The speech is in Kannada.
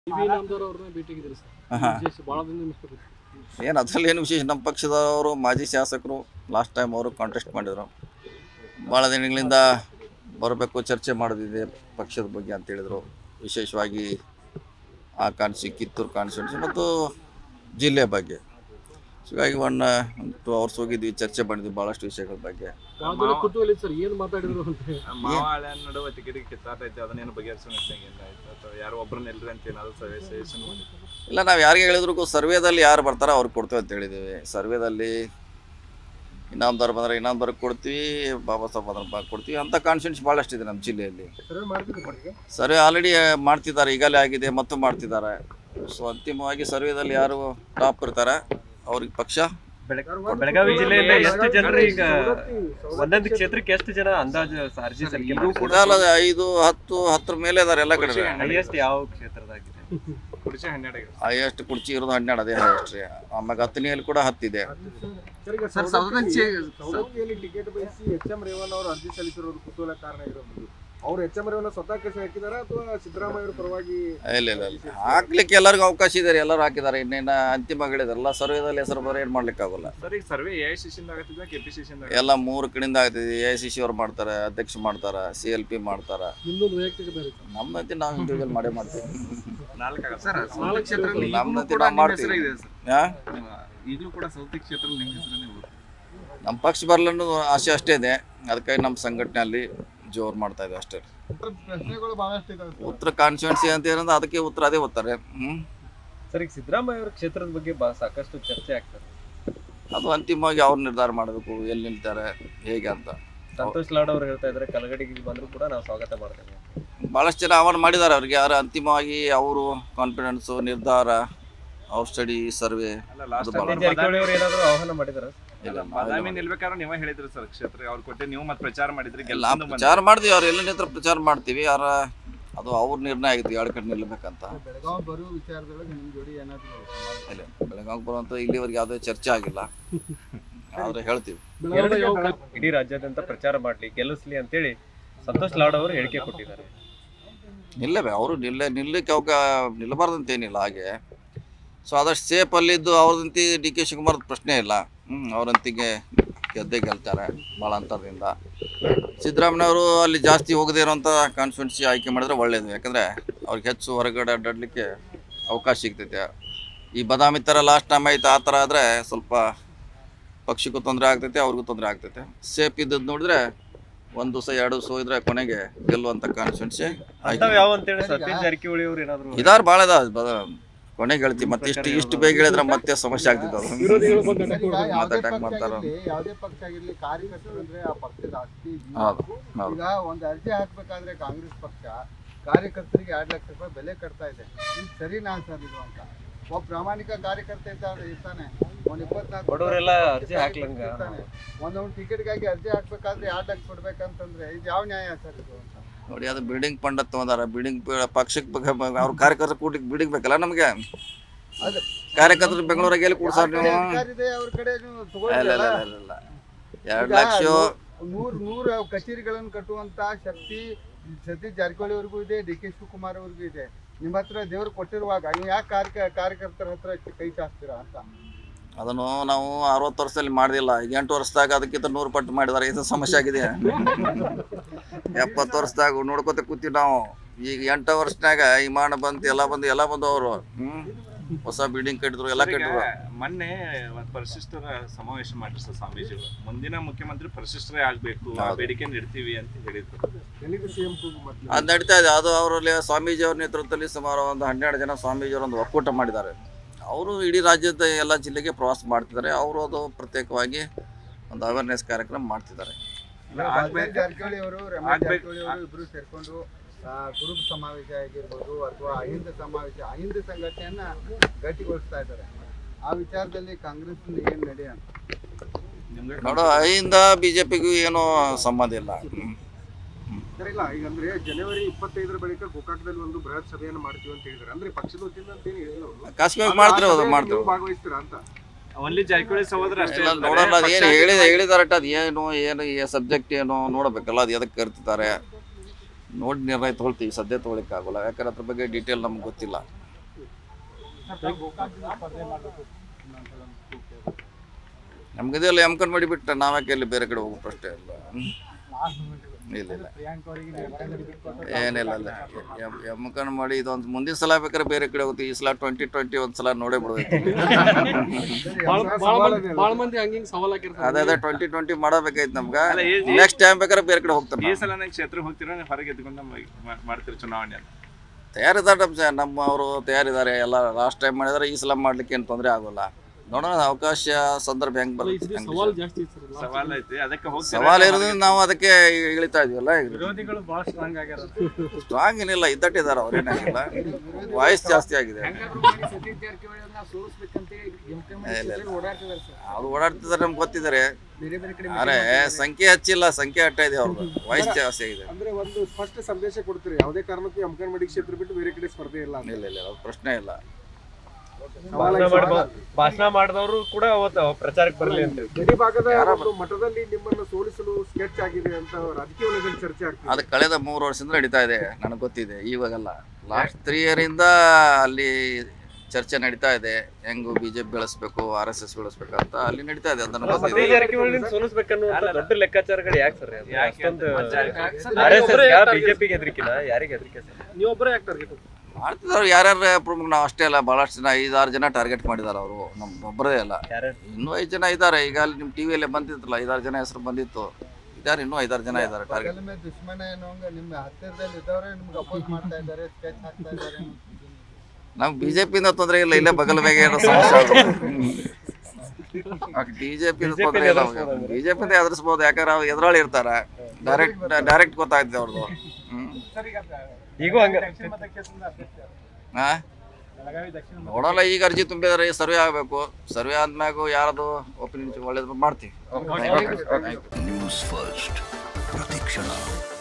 ಟಿ ವಿ ನಾಮದವ್ರು ಅವ್ರನ್ನ ಭೇಟಿಯಾಗಿದ್ರು ಸರ್ ಹಾಂ ವಿಶೇಷ ಭಾಳ ದಿನ ನಿಮಿಷ ಏನು ಅದರಲ್ಲಿ ಏನು ವಿಶೇಷ ನಮ್ಮ ಪಕ್ಷದವರು ಮಾಜಿ ಶಾಸಕರು ಲಾಸ್ಟ್ ಟೈಮ್ ಅವರು ಕಾಂಟೆಸ್ಟ್ ಮಾಡಿದರು ಭಾಳ ದಿನಗಳಿಂದ ಬರಬೇಕು ಚರ್ಚೆ ಮಾಡೋದಿದೆ ಪಕ್ಷದ ಬಗ್ಗೆ ಅಂತ ಹೇಳಿದರು ವಿಶೇಷವಾಗಿ ಆ ಕಾನ್ಸಿ ಕಿತ್ತೂರು ಕಾನ್ಸ್ಟಿಟ್ಯೂನ್ಸಿ ಮತ್ತು ಜಿಲ್ಲೆ ಬಗ್ಗೆ ಸೊ ಹೀಗಾಗಿ ಒನ್ ಟು ಅವರ್ಸ್ ಹೋಗಿದ್ವಿ ಚರ್ಚೆ ಮಾಡಿದ್ವಿ ಭಾಳಷ್ಟು ವಿಷಯಗಳ ಬಗ್ಗೆ ಭಾಳ ದಿನ ಕುತೂಹಲ ಸರ್ ಏನು ಮಾತಾಡಿದ್ರು ಅಂತ ಮಾವ ಹಳ್ಯಾನ್ ನಡುವೆ ಟಿಕೆಟ್ ಕಿತ್ತಾಟೈತೆ ಅದನ್ನೇನು ಬಗೆಹರಿಸೋಣ ಏನಾಯ್ತು ಅಥವಾ ಯಾರೋ ಒಬ್ಬರನ್ನ ಎಲ್ರಿ ಅಂತ ಏನಾದ್ರು ಸಜೆಷನ್ ಮಾಡಿ ಇಲ್ಲ ನಾವು ಯಾರಿಗೆ ಹೇಳಿದ್ರು ಸರ್ವೇದಲ್ಲಿ ಯಾರು ಬರ್ತಾರೋ ಅವ್ರಿಗೆ ಕೊಡ್ತೇವೆ ಅಂತ ಹೇಳಿದ್ದೀವಿ ಸರ್ವೇದಲ್ಲಿ ಇನಾಮದಾರ್ ಬಂದರೆ ಇನಾಮದಾರಿಗೆ ಕೊಡ್ತೀವಿ ಬಾಬಾ ಸಾಹೇಬ್ ಬಂದ್ರೆ ಬಾ ಕೊಡ್ತೀವಿ ಅಂಥ ಕಾನ್ಫಿಡೆನ್ಸ್ ಭಾಳಷ್ಟು ಇದೆ ನಮ್ಮ ಜಿಲ್ಲೆಯಲ್ಲಿ ಸರ್ವೆ ಆಲ್ರೆಡಿ ಮಾಡ್ತಿದ್ದಾರೆ ಈಗಲೇ ಆಗಿದೆ ಮತ್ತು ಮಾಡ್ತಿದ್ದಾರೆ ಸೊ ಅಂತಿಮವಾಗಿ ಸರ್ವೇದಲ್ಲಿ ಯಾರು ಟಾಪ್ ಇರ್ತಾರೆ ಅವ್ರಿಗೆ ಪಕ್ಷ ಬೆಳಗಾವಿ ಜಿಲ್ಲೆಯಲ್ಲಿ ಎಷ್ಟು ಜನರು ಈಗ ಒಂದೊಂದು ಕ್ಷೇತ್ರಕ್ಕೆ ಎಷ್ಟು ಜನ ಅಂದಾಜು ಅರ್ಜಿ ಸಲ್ಲಿಕೆ ಇದಲ್ಲ ಐದು ಹತ್ತು ಹತ್ತರ ಮೇಲೆ ಇದಾರೆ ಎಲ್ಲ ಕಡೆ ಹೈಯೆಸ್ಟ್ ಯಾವ ಕ್ಷೇತ್ರದಾಗಿದೆ ಕುಡಿಸಿ ಹನ್ನೆರಡು ಹೈಯೆಸ್ಟ್ ಕುರ್ಚಿ ಇರೋದು ಹನ್ನೆರಡು ಅದೇ ಹೈಯೆಸ್ಟ್ ರೀ ಆಮ್ಯಾಗ ಹತ್ತನೆಯಲ್ಲಿ ಕೂಡ ಹತ್ತಿದೆ ಸರ್ ಸವದತ್ತಿಯಲ್ಲಿ ಟಿಕೆಟ್ ಬಯಸಿ ಎಚ್ ಎಂ ರೇವಣ್ಣ ಅವರು ಅರ್ಜಿ ಸಲ್ಲಿಸಿರೋದು ಕುತೂಹಲ ಕಾರಣ ಇರೋದು ಅವ್ರು ಎಚ್ ಎಂ ರೇವಣ್ಣ ಸ್ವತಃ ಕಸಿ ಹಾಕಿದಾರ ಅಥವಾ ಸಿದ್ದರಾಮಯ್ಯ ಅವರ ಪರವಾಗಿ ಇಲ್ಲ ಇಲ್ಲ ಇಲ್ಲ ಹಾಕ್ಲಿಕ್ಕೆ ಎಲ್ಲರಿಗೂ ಅವಕಾಶ ಇದೆ ರೀ ಎಲ್ಲರೂ ಹಾಕಿದ್ದಾರೆ ಇನ್ನೇನು ಅಂತಿಮ ಹೇಳಿದಾರಲ್ಲ ಸರ್ವೇದಲ್ಲಿ ಹೆಸರು ಬರೋ ಏನು ಮಾಡ್ಲಿಕ್ಕಾಗಲ್ಲ ಸರ್ ಈಗ ಸರ್ವೆ ಎ ಐ ಸಿಸಿಂದ ಆಗತ್ತಿದ್ದ ಕೆ ಪಿ ಸಿಸಿಂದ ಎಲ್ಲ ಮೂರು ಕಡೆಯಿಂದ ಆಗ್ತಿದೆ ಎ ಐ ಸಿ ಸಿ ಅವ್ರು ಮಾಡ್ತಾರೆ ಅಧ್ಯಕ್ಷ ಮಾಡ್ತಾರೆ ಸಿ ಎಲ್ ಪಿ ಮಾಡ್ತಾರೆ ನಿಮ್ದೊಂದು ವೈಯಕ್ತಿಕ ಬೇರೆ ಸರ್ ನಮ್ಮಂತೆ ನಾವು ಇಂಡಿವಿಜುವಲ್ ಮಾಡೇ ಮಾಡ್ತೀವಿ ನಾಲ್ಕು ಆಗತ್ತೆ. ಸರ್ ಸೌತೆ ಕ್ಷೇತ್ರದಲ್ಲಿ ಈಗಲೂ ನಮ್ದಂತೆ ಕೂಡ ನಾವು ನಿಮ್ಮ ಮಾಡ್ತೀವಿ. ಹೆಸರೇ ಇದೆ ಸರ್ ಯಾ? ಈಗಲೂ ಕೂಡ ಸೌತೆ ಕ್ಷೇತ್ರದಲ್ಲಿ ನಿಮ್ಮ ಹೆಸರನ್ನೇ ಉಳಿದಿದೆ. ನಮ್ಮ ಪಕ್ಷ ಬರಲನ್ನು ಆಸೆ ಅಷ್ಟೇ ಇದೆ ಅದಕ್ಕಾಗಿ ನಮ್ಮ ಸಂಘಟನೆಯಲ್ಲಿ ಜೋರು ಮಾಡ್ತಾ ಇದ್ದೀವಿ ಅಷ್ಟೇ ಪ್ರಶ್ನೆಗಳು ಬಹಳಷ್ಟು ಇದಾವೆ ಉತ್ತರ ಕಾನ್ಸ್ಟಿಟ್ಯೂನ್ಸಿ ಅಂತ ಏನಂದ್ರೆ ಅದಕ್ಕೆ ಉತ್ತರ ಅದೇ ಓದ್ತಾರೆ ಹ್ಞೂ ಸರ್ ಈಗ ಸಿದ್ದರಾಮಯ್ಯ ಅವರ ಕ್ಷೇತ್ರದ ಬಗ್ಗೆ ಬಾ ಸಾಕಷ್ಟು ಚರ್ಚೆ ಆಗ್ತದೆ ಅದು ಅಂತಿಮವಾಗಿ ಅವ್ರು ನಿರ್ಧಾರ ಮಾಡಬೇಕು ಎಲ್ಲಿ ನಿಲ್ತಾರೆ ಹೇಗೆ ಅಂತ ಸಂತೋಷ್ ಲಾಡ್ ಅವರು ಹೇಳ್ತಾ ಇದ್ದಾರೆ ಕಲಗಡಿಗೆ ಬಂದ್ರು ಕೂಡ ನಾವು ಸ್ವಾಗತ ಮಾಡ್ತೇವೆ ಭಾಳಷ್ಟು ಜನ ಆಹ್ವಾನ ಮಾಡಿದ್ದಾರೆ ಅವ್ರಿಗೆ ಯಾರು ಅಂತಿಮವಾಗಿ ಅವರು ಕಾನ್ಫಿಡೆನ್ಸು ನಿರ್ಧಾರ ಅವ್ರ ಸ್ಟಡಿ ಸರ್ವೆ ಅಲ್ಲ ಲಾಸ್ಟ್ ಅದು ಸತೀಶ್ ಜಾರಕಿಹೊಳಿ ಅವರು ಏನಾದ್ರು ಆಹ್ವಾನ ಮಾಡಿದಾರ ಇಲ್ಲ ಬಾದಾಮಿ ನಿಲ್ಬೇಕಾದ್ರೆ ನೀವೇ ಹೇಳಿದ್ರಿ ಸರ್ ಕ್ಷೇತ್ರ ಅವ್ರು ಕೊಟ್ಟೆ ನೀವು ಮತ್ತೆ ಪ್ರಚಾರ ಮಾಡಿದ್ರಿ ಇಲ್ಲ ಗೆಲ್ಕೊಂಡು ಬಂದ್ರಿ. ಪ್ರಚಾರ ಮಾಡ್ತೀವಿ ಅವ್ರು ಎಲ್ಲ ನಿಂತ್ರ ಪ್ರಚಾರ ಮಾಡ್ತೀವಿ ಯಾರ ಅದು ಅವ್ರ ನಿರ್ಣಯ ಆಗಿತ್ತು ಎರಡು ಕಡೆ ನಿಲ್ಬೇಕಂತ ಬೆಳಗಾವಿ ಬರುವ ವಿಚಾರದೊಳಗೆ ನಿಮ್ಮ ಜೋಡಿ ಏನಾದ್ರು ಇಲ್ಲ ಬೆಳಗಾವಿ ಬರುವಂಥ ಇಲ್ಲಿವರೆಗೆ ಯಾವುದೇ ಚರ್ಚೆ ಆಗಿಲ್ಲ ಆದರೆ ಹೇಳ್ತೀವಿ ಎರಡು ಜನ ಇಡೀ ರಾಜ್ಯಾದ್ಯಂತ ಪ್ರಚಾರ ಮಾಡ್ಲಿ ಗೆಲ್ಲಿಸ್ಲಿ ಅಂತೇಳಿ ಸಂತೋಷ್ ಲಾಡ್ ಅವರು ಹೇಳಿಕೆ ಕೊಟ್ಟಿದ್ದಾರೆ ನಿಲ್ಲಬೇ ಅವರು ನಿಲ್ಲ ನಿಲ್ಲಕ್ಕೆ ಅವಕ ನಿಲ್ಲಬಾರ್ದಂತೇನಿಲ್ಲ ಹಾಗೆ ಸೊ ಆದಷ್ಟು ಸೇಫ್ ಅಲ್ಲಿದ್ದು ಅವ್ರದಂತಿ ಡಿ ಕೆ ಶಿವಕುಮಾರ್ದ ಪ್ರಶ್ನೆ ಇಲ್ಲ ಹ್ಞೂ ಅವರಂತಿಗೆ ಗೆದ್ದೇ ಗೆಲ್ತಾರೆ ಭಾಳ ಅಂತರದಿಂದ ಸಿದ್ದರಾಮಯ್ಯವರು ಅಲ್ಲಿ ಜಾಸ್ತಿ ಹೋಗದೇ ಇರೋಂಥ ಕಾನ್ಸ್ಟಿಟ್ಯೂನ್ಸಿ ಆಯ್ಕೆ ಮಾಡಿದ್ರೆ ಒಳ್ಳೇದು ಯಾಕಂದರೆ ಅವ್ರಿಗೆ ಹೆಚ್ಚು ಹೊರಗಡೆ ಅಡ್ಡಾಡಲಿಕ್ಕೆ ಅವಕಾಶ ಸಿಗ್ತೈತೆ ಈ ಬದಾಮಿ ಥರ ಲಾಸ್ಟ್ ಟೈಮ್ ಆಯ್ತು ಆ ಥರ ಆದರೆ ಸ್ವಲ್ಪ ಪಕ್ಷಕ್ಕೂ ತೊಂದರೆ ಆಗ್ತೈತೆ ಅವ್ರಿಗೂ ತೊಂದರೆ ಆಗ್ತೈತೆ ಸೇಫ್ ಇದ್ದದ್ದು ನೋಡಿದ್ರೆ ಒಂದು ದಿವಸ ಎರಡು ದಿವಸ ಹೋಗಿದ್ರೆ ಕೊನೆಗೆ ಗೆಲ್ಲುವಂಥ ಕಾನ್ಸ್ಟಿಟ್ಯೂನ್ಸಿ ಅಂತಾವ್ ಯಾವ ಅಂತೇಳಿ ಸತೀಶ್ ಜಾರಕಿಹೊಳಿ ಅವರು ಏನಾದ್ರು ಇದಾರು ಭಾಳ ಇದಾವೆ ಬದ ಕೊನೆಗೆ ಹೇಳ್ತೀವಿ ಮತ್ತೆ ಇಷ್ಟು ಇಷ್ಟು ಬೇಗ ಹೇಳಿದ್ರೆ ಮತ್ತೆ ಸಮಸ್ಯೆ ಆಗ್ತಿತ್ತು ಅದು ವಿರೋಧಿಗಳು ಬಂದು ಅಡ್ಡ ಈಗ ಕೊಡ್ತಾರೆ. ಯಾವುದೇ ಮಾತಾಡಕ್ ಪಕ್ಷ ಮಾಡ್ತಾರ. ಆಗಿರ್ಲಿ, ಯಾವುದೇ ಪಕ್ಷ ಆಗಿರ್ಲಿ ಕಾರ್ಯಕರ್ತರು ಅಂದ್ರೆ ಆ ಪಕ್ಷದ ಆಸ್ತಿ ಜೀವ. ಹೌದು ಹೌದು ಈಗ ಒಂದು ಅರ್ಜಿ ಹಾಕ್ಬೇಕಾದ್ರೆ ಕಾಂಗ್ರೆಸ್ ಪಕ್ಷ ಕಾರ್ಯಕರ್ತರಿಗೆ ಎರಡು ಲಕ್ಷ ರೂಪಾಯಿ ಬೆಲೆ ಕಟ್ತಾ ಇದೆ ಇದು ಸರಿನಾ ಸರ್ ಇದು ಅಂತ ಒಬ್ಬ ಪ್ರಾಮಾಣಿಕ ಕಾರ್ಯಕರ್ತ ಇರ್ತಾನೆ ಇರ್ತಾನೆ ಒಂದ್ ಇಪ್ಪತ್ನಾಲ್ಕು ಬಡವರೆಲ್ಲ ಅರ್ಜಿ ಹಾಕ್ಲಂಗ ಇರ್ತಾನೆ ಒಂದೊಂದು ಟಿಕೆಟ್ಗಾಗಿ ಅರ್ಜಿ ಹಾಕ್ಬೇಕಾದ್ರೆ ಎರಡು ಲಕ್ಷ ಕೊಡ್ಬೇಕಂತಂದ್ರೆ ಇದು ಯಾವ ನ್ಯಾಯ ಸರ್ ಇದು ಅಂತ ನೋಡಿ ಅದು ಬಿಲ್ಡಿಂಗ್ ಫಂಡ್ ತೊಗೊಂಡಾರ ಬಿಲ್ಡಿಂಗ್ ಪಕ್ಷಕ್ಕೆ ಬಗ್ಗೆ ಅವ್ರ ಕಾರ್ಯಕರ್ತರು ಕೂಡ್ಲಿಕ್ಕೆ ಬಿಲ್ಡಿಂಗ್ ಬೇಕಲ್ಲ ನಮಗೆ ಅದು ಕಾರ್ಯಕರ್ತರು ಬೆಂಗಳೂರಾಗ ಎಲ್ಲಿ ಕೂಡ್ಸಾರ ಯಾರ್ ಕಡೆ ನೀವು ಅಧಿಕಾರ ಇದೆ ಅವ್ರ ಕಡೆ ನೀವು ಇಲ್ಲ ತಗೊಳ್ಳಿಲ್ಲ ಇಲ್ಲ ಇಲ್ಲ ಇಲ್ಲ ಎರಡು ಲಕ್ಷ ನೂರ್ ನೂರು ಕಚೇರಿಗಳನ್ನು ಕಟ್ಟುವಂತ ಶಕ್ತಿ ಸತೀಶ್ ಜಾರಕಿಹೊಳಿ ಅವ್ರಿಗೂ ಇದೆ ಡಿ ಕೆ ಶಿವಕುಮಾರ್ ಅವ್ರಿಗೂ ಇದೆ ನಿಮ್ಮ ಹತ್ರ ದೇವ್ರು ಕೊಟ್ಟಿರುವಾಗ ನೀವು ಯಾಕೆ ಕಾರ್ಯ ಕಾರ್ಯಕರ್ತರ ಹತ್ರ ಕೈ ಚಾಚ್ತೀರಾ ಅಂತ ಅದನ್ನು ನಾವು ಅರವತ್ತು ವರ್ಷದಲ್ಲಿ ಮಾಡಿದಿಲ್ಲ ಈಗ ಎಂಟು ವರ್ಷದಾಗ ಅದಕ್ಕಿಂತ ನೂರು ಪಟ್ಟು ಮಾಡಿದಾರೆ ಇದು ಸಮಸ್ಯೆ ಆಗಿದೆ ಎಪ್ಪತ್ತು ವರ್ಷದಾಗ ನೋಡ್ಕೊತ ಕೂತೀವಿ ನಾವು ಈಗ ಎಂಟು ವರ್ಷನಾಗ ವಿಮಾನ ಬಂತು ಎಲ್ಲ ಬಂದು ಎಲ್ಲ ಬಂದು ಅವರು ಹ್ಮ್ ಹೊಸ ಬಿಲ್ಡಿಂಗ್ ಕಟ್ಟಿದ್ರು ಎಲ್ಲ ಸರ್, ಈಗ ಕಟ್ಟಿದ್ರು ಮೊನ್ನೆ ಒಂದ್ ಪರಿಶಿಷ್ಟರ ಸಮಾವೇಶ ಮಾಡಿದ್ರು ಸರ್ ಸ್ವಾಮೀಜಿಗಳು ಮುಂದಿನ ಮುಖ್ಯಮಂತ್ರಿ ಪರಿಶಿಷ್ಟರೇ ಆಗ್ಬೇಕು ಆ ಹೌದು. ಬೇಡಿಕೆ ನೀಡ್ತೀವಿ ಅಂತ ಹೇಳಿದ್ರು ಎಲ್ಲಿಗೂ ಸಿಎಂ ಕೂಗು ಮತ್ತೆ ಅದು ನಡೀತಾ ಇದೆ ಅದು ಅವರಲ್ಲಿ ಸ್ವಾಮೀಜಿ ಅವ್ರ ನೇತೃತ್ವದಲ್ಲಿ ಸುಮಾರು ಒಂದು ಹನ್ನೆರಡು ಜನ ಸ್ವಾಮೀಜಿಯವರು ಒಂದು ಒಕ್ಕೂಟ ಮಾಡಿದ್ದಾರೆ ಅವರು ಇಡೀ ರಾಜ್ಯದ ಎಲ್ಲ ಜಿಲ್ಲೆಗೆ ಪ್ರವಾಸ ಮಾಡ್ತಿದ್ದಾರೆ ಅವರು ಅದು ಪ್ರತ್ಯೇಕವಾಗಿ ಒಂದು ಅವೇರ್ನೆಸ್ ಕಾರ್ಯಕ್ರಮ ಮಾಡ್ತಿದ್ದಾರೆ ಸತೀಶ್ ಜಾರಕಿಹೊಳಿ ಅವರು ರಮೇಶ್ ಆಗ್ಬೇಕು. ಜಾರಕಿಹೊಳಿ ಅವರು ಇಬ್ರು ಸೇರ್ಕೊಂಡು ಆ, ಕುರುಬ ಸಮಾವೇಶ ಆಗಿರ್ಬೋದು ಅಥವಾ ಅಹಿಂದ ಸಮಾವೇಶ ಅಹಿಂದ ಸಂಘಟನೆಯನ್ನ ಗಟ್ಟಿಗೊಳಿಸ್ತಾ ಇದ್ದಾರೆ ಆ ವಿಚಾರದಲ್ಲಿ ಕಾಂಗ್ರೆಸ್ ಏನ್ ನಡೆ ಅಂತ ನಿಮ್ಗೆ ನೋಡು ಅಹಿಂದ ಬಿ ಜೆ ಪಿಗೂ ಏನೂ ಸಂಬಂಧ ಇಲ್ಲ ಹ್ಮ್. ಸರ್ ಇಲ್ಲ ಈಗ ಅಂದ್ರೆ ಜನವರಿ ಇಪ್ಪತ್ತೈದರ ಬಳಿಕ ಗೋಕಾಕದಲ್ಲಿ ಒಂದು ಬೃಹತ್ ಸಭೆಯನ್ನು ಮಾಡ್ತೀವಿ ಅಂತ ಹೇಳಿದ್ರೆ ಅಂದ್ರೆ ಪಕ್ಷದ ವತಿಯಿಂದ ಅಂತ ಏನು ಹೇಳಿಲ್ಲ ಅವರು ಖಾಸಗಿ ಮಾಡ್ತಿರೋದು ಮಾಡ್ತಿರೋದು ಭಾಗವಹಿಸ್ತೀರಾ ಅಂತ ಓನ್ಲಿ ಜಾರಕಿಹೊಳಿ ಸಹೋದರ ಅಷ್ಟೇ ಇಲ್ಲ ಇರ್ತಾರೆ. ನೋಡೋಣ ಅದು ಏನು ಪಕ್ಷ ಹೇಳಿ ಹೇಳಿದಾರಟ ಅದು ಏನು ಏನು ಈ ಸಬ್ಜೆಕ್ಟ್ ಏನು ನೋಡಬೇಕಲ್ಲ ಅದು ಎದಕ್ಕೆ ಕರ್ತಿದ್ದಾರೆ ನೋಡಿ ನಿರ್ಣಯ ತೊಗೊಳ್ತೀವಿ ಸದ್ಯ ತೊಗೊಳಿಕ್ಕೆ ಆಗೋಲ್ಲ ಯಾಕಂದ್ರೆ ಅದ್ರ ಬಗ್ಗೆ ಡೀಟೇಲ್ ನಮ್ಗೆ ಗೊತ್ತಿಲ್ಲ ನಮ್ಗಿದೆಲ್ಲ ಎಮ್ಕಂಡ್ ಮಾಡಿಬಿಟ್ಟ ನಾವ್ಯಾಕೆ ಎಲ್ಲಿ ಬೇರೆ ಕಡೆ ಹೋಗೋ ಪ್ರಶ್ನೆ ಇಲ್ಲ ಹ್ಮ್. ಇಲ್ಲ ಇಲ್ಲ ಏನಿಲ್ಲ ಅಲ್ಲ ಎಮ್ಕಂಡ್ ಮಾಡಿ ಇದೊಂದು ಮುಂದಿನ ಸಲ ಬೇಕಾದ್ರೆ ಬೇರೆ ಕಡೆ ಹೋಗ್ತೀವಿ ಈ ಸಲ ಟ್ವೆಂಟಿ ಟ್ವೆಂಟಿ ಒಂದ್ ಸಲ ನೋಡೇ ಬಿಡ್ಬೇಕು ಭಾಳ ಭಾಳ ಮಂದಿ ಭಾಳ ಮಂದಿ ಹಂಗೆ ಹಿಂಗೆ ಸವಾಲ್ ಹಾಕಿರ್ತಾರೆ ಅದೇ ಅದೇ ಟ್ವೆಂಟಿ ಟ್ವೆಂಟಿ ಮಾಡಬೇಕಾಯ್ತು ನಮ್ಗ ಅಲ್ಲ, ಈ- ನೆಕ್ಸ್ಟ್ ಟೈಮ್ ಬೇಕಾದ್ರೆ ಬೇರೆ ಕಡೆ ಹೋಗ್ತಾನೆ ಈ ಸಲ ನೀವು ಕ್ಷೇತ್ರಕ್ಕೆ ಹೋಗ್ತೀರಾ ನೀವು ಹೊರಗೆ ಎದ್ಕೊಂಡು ಮಾಡ್ತೀರಿ ಚುನಾವಣೆ ತಯಾರಿದ್ದಾರೆ ನಮ್ಮ ಜ- ನಮ್ಮ ಅವರು ತಯಾರಿದ್ದಾರೆ ಎಲ್ಲ ಲಾಸ್ಟ್ ಟೈಮ್ ಮಾಡಿದಾರೆ ಈ ಸಲ ಮಾಡ್ಲಿಕ್ಕೆ ಏನು ತೊಂದರೆ ಆಗೋಲ್ಲ ನೋಡೋಣ ಅವಕಾಶ ಸಂದರ್ಭ ಹೆಂಗ್ ಈ ಬರುತ್ತೆ ಸರಿ ಹೆಂಗ್ ಸವಾಲ್ ವಿಷಯ. ಜಾಸ್ತಿ ಐತೆ ಸರ್ ಸವಾಲ್ ಐತಿ ಅದಕ್ಕೆ ಹೋಗ್ತೀರಾ ಸವಾಲ್ ಇರೋದ್ರಿಂದ ನಾವು ಅದಕ್ಕೆ ಇಳಿತಾ ಇದೀವಲ್ಲ ವಿರೋಧಿಗಳು ಬಹಳ ಸ್ಟ್ರಾಂಗ್ ಆಗ್ಯಾರ ಸ್ಟ್ರಾಂಗ್ ಏನಿಲ್ಲ ಇದ್ದಟ್ಟಿದ್ದಾರೆ ಅವ್ರೇನಾಗಿಲ್ಲ ವಾಯ್ಸ್ ಜಾಸ್ತಿ ಆಗಿದೆ ಇಲ್ಲ, ಇಲ್ಲ. ಅವ್ರು ಓಡಾಡ್ತಿದ್ದಾರೆ ನಮ್ಗೆ ಗೊತ್ತಿದ್ದಾರೆ ಆದ್ರೆ ಸಂಖ್ಯೆ ಹಚ್ಚಿಲ್ಲ ಸಂಖ್ಯೆ ಹಟ್ಟ ಇದೆ ಅವ್ರದ್ದು ವಾಯ್ಸ್ ಜಾಸ್ತಿ ಆಗಿದೆ ಅಂದ್ರೆ ಒಂದು ಸ್ಪಷ್ಟ ಸಂದೇಶ ಕೊಡ್ತೀರಿ ಯಾವುದೇ ಕಾರಣಕ್ಕೂ ಅಂಕನವಾಡಿ ಕ್ಷೇತ್ರ ಬಿಟ್ಟು ಬೇರೆ ಕಡೆ ಸ್ಪರ್ಧೆ ಇಲ್ಲ ಇಲ್ಲ ಇಲ್ಲ ಅದು ಪ್ರಶ್ನೆ ಇಲ್ಲ ಭಾಷಣ ಮಾಡ್ಬ- ಭಾಷಣ ಮಾಡಿದವರು ಕೂಡ ಅವತ್ತು ಪ್ರಚಾರಕ್ಕೆ ಬರಲಿ ಅಂತ ಹೇಳಿ. ಗಡಿ ಭಾಗದ ಒಂದು ಮಠದಲ್ಲಿ ನಿಮ್ಮನ್ನು ಸೋಲಿಸಲು ಸ್ಕೆಚ್ ಆಗಿದೆ ಅಂತ ರಾಜಕೀಯ ವಲಯದಲ್ಲಿ ಚರ್ಚೆ ಆಗ್ತಿದೆ ಅದು ಕಳೆದ ಮೂರು ವರ್ಷದಿಂದ ನಡೀತಾ ಇದೆ ನನಗೆ ಗೊತ್ತಿದೆ ಇವಾಗಲ್ಲ ಲಾಸ್ಟ್ ತ್ರೀ ಇಯರಿಂದ ಅಲ್ಲಿ ಚರ್ಚೆ ನಡೀತಾ ಇದೆ ಹೆಂಗು ಬಿಜೆಪಿ ಬೆಳೆಸ್ಬೇಕು ಆರ್ ಎಸ್ ಎಸ್ ಬೆಳೆಸ್ಬೇಕು ಅಂತ ಅಲ್ಲಿ ನಡೀತಾ ಇದೆ ಅದನ್ನು ಸತೀಶ್ ಗೊತ್ತಿದೆ ಜಾರಕಿಹೊಳಿ ಸೋಲಿಸ್ಬೇಕನ್ನುವಂತ ದೊಡ್ಡ ಲೆಕ್ಕಾಚಾರಗಳು ಯಾಕೆ ಸರ್ ಯಾಕೆ ಅಷ್ಟೊಂದು ಅಂತ? ಆರ್ ಎಸ್ ಎಸ್ ಬಿಜೆಪಿಗೆ ಹೆದರಿಕಿಲ್ಲ ಯಾರಿಗೆ ಹೆದರಿಕೆ ಸರ್ ನೀವೊಬ್ಬರೇ ಯಾಕೆ ಟಾರ್ಗೆಟ್ ಮಾಡ್ತಿದ್ದಾರೆ ಯಾರ್ಯಾರು ಪ್ರಮುಖ ನಾವು ಅಷ್ಟೇ ಅಲ್ಲ ಭಾಳಷ್ಟು ಜನ ಐದಾರು ಜನ ಟಾರ್ಗೆಟ್ ಮಾಡಿದ್ದಾರೆ ಅವರು ನಮ್ಮ ಒಬ್ಬರೇ ಅಲ್ಲ ಯಾರ್ಯಾರು ಇನ್ನೂ ಐದು ಜನ ಇದ್ದಾರೆ ಈಗ ಅಲ್ಲಿ ನಿಮ್ಮ ಟಿ ವಿಯಲ್ಲೇ ಬಂದಿತ್ತಲ್ಲ ಐದಾರು ಜನ ಹೆಸರು ಬಂದಿತ್ತು ಇದ್ದಾರೆ ಇನ್ನೂ ಐದಾರು ಜನ ಇದ್ದಾರೆ ಟಾರ್ಗೆಟ್ ಬಗಲ್ ಮೇ ದುಶ್ಮನ ಏನೋ ಹಂಗ ನಿಮ್ಮ ಹತ್ತಿರದಲ್ಲಿ ಇದ್ದವ್ರೆ ನಿಮ್ಗೆ ಅಪೋಸ್ ಮಾಡ್ತಾ ಇದ್ದಾರೆ ಸ್ಕೆಚ್ ಹಾಕ್ತಾ ಇದ್ದಾರೆ ಅನ್ನೋ ನಮ್ಗೆ ಬಿಜೆಪಿಯಿಂದ ತೊಂದರೆ ಇಲ್ಲ ಇಲ್ಲೇ ಬಗಲ್ ಮೇಲೆ ಏನೋ ಸಮಸ್ಯೆ ಬಿಜೆಪಿ ತೊಂದರೆ ಇಲ್ಲ ಬಿಜೆಪಿಯಿಂದ ಎದುರಿಸ್ಬೋದು ಯಾಕಂದ್ರೆ ಅವ್ರು ಎದುರಾಳಿ ಇರ್ತಾರೆ ಡೈರೆಕ್ಟ್ ಡೈರೆಕ್ಟ್ ಗೊತ್ತಾಗ್ತದೆ ಅವ್ರದ್ದು ಹ್ಮ್ ಈಗೂ ಹಂಗ ಹಾ ನೋಡಲ್ಲ ಈಗ ಅರ್ಜಿ ತುಂಬಿದಾರೆ ಸರ್ವೆ ಆಗಬೇಕು ಸರ್ವೆ ಆದ್ಮ್ಯಾಗ ಯಾರದು ಒಪಿನಿಯನ್ ಒಳ್ಳೇದು ಮಾಡ್ತೀವಿ ನ್ಯೂಸ್ ಫಸ್ಟ್ ಪ್ರತಿಕ್ಷಣ